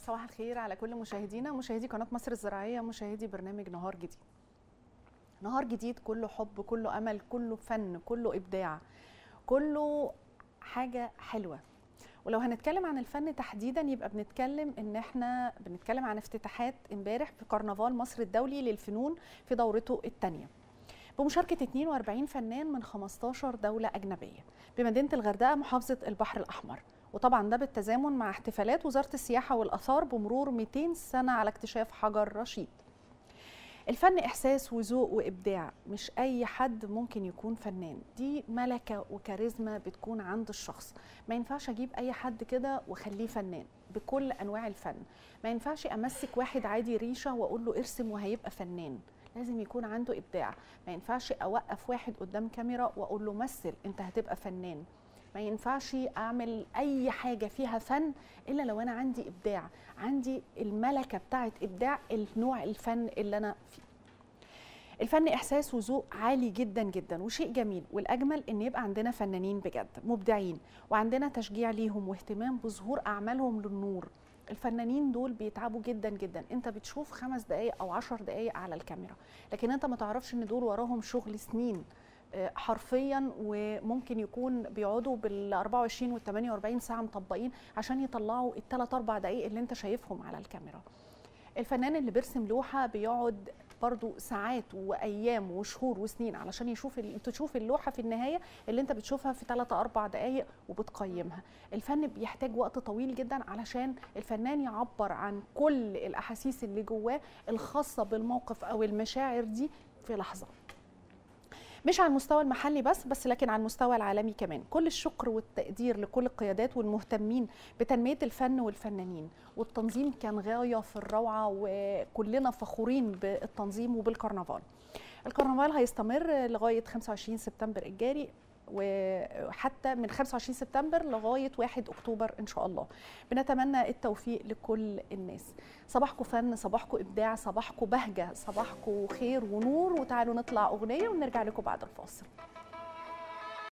صباح الخير على كل مشاهدينا مشاهدي قناه مصر الزراعيه مشاهدي برنامج نهار جديد نهار جديد كله حب كله امل كله فن كله ابداع كله حاجه حلوه ولو هنتكلم عن الفن تحديدا يبقى بنتكلم ان احنا بنتكلم عن افتتاحات امبارح في كرنفال مصر الدولي للفنون في دورته الثانيه بمشاركة 42 فنان من 15 دولة أجنبية بمدينة الغردقة محافظة البحر الأحمر وطبعا ده بالتزامن مع احتفالات وزارة السياحة والآثار بمرور 200 سنة على اكتشاف حجر رشيد الفن إحساس وذوق وإبداع مش أي حد ممكن يكون فنان دي ملكة وكاريزما بتكون عند الشخص ما ينفعش أجيب أي حد كده وخليه فنان بكل أنواع الفن ما ينفعش أمسك واحد عادي ريشة وأقول له ارسم وهيبقى فنان لازم يكون عنده ابداع ما ينفعش اوقف واحد قدام كاميرا واقول له مثل انت هتبقى فنان ما ينفعش اعمل اي حاجه فيها فن الا لو انا عندي ابداع عندي الملكه بتاعه ابداع النوع الفن اللي انا فيه الفن احساس وذوق عالي جدا جدا وشيء جميل والاجمل ان يبقى عندنا فنانين بجد مبدعين وعندنا تشجيع ليهم واهتمام بظهور اعمالهم للنور الفنانين دول بيتعبوا جدا جدا انت بتشوف خمس دقايق او عشر دقايق على الكاميرا لكن انت ما تعرفش ان دول وراهم شغل سنين حرفيا وممكن يكون بيقعدوا بال 24 وال 48 ساعه مطبقين عشان يطلعوا الثلاث اربع دقايق اللي انت شايفهم على الكاميرا الفنان اللي بيرسم لوحه بيقعد برضو ساعات وايام وشهور وسنين علشان يشوف تشوف اللوحه في النهايه اللي انت بتشوفها في 3 4 دقائق وبتقيمها الفن بيحتاج وقت طويل جدا علشان الفنان يعبر عن كل الاحاسيس اللي جواه الخاصه بالموقف او المشاعر دي في لحظه مش على المستوى المحلي بس بس لكن على المستوى العالمي كمان كل الشكر والتقدير لكل القيادات والمهتمين بتنمية الفن والفنانين والتنظيم كان غاية في الروعة وكلنا فخورين بالتنظيم وبالكرنفال الكرنفال هيستمر لغاية 25 سبتمبر الجاري وحتى من 25 سبتمبر لغايه 1 اكتوبر ان شاء الله بنتمنى التوفيق لكل الناس صباحكم فن صباحكم ابداع صباحكم بهجه صباحكم خير ونور وتعالوا نطلع اغنيه ونرجع لكم بعد الفاصل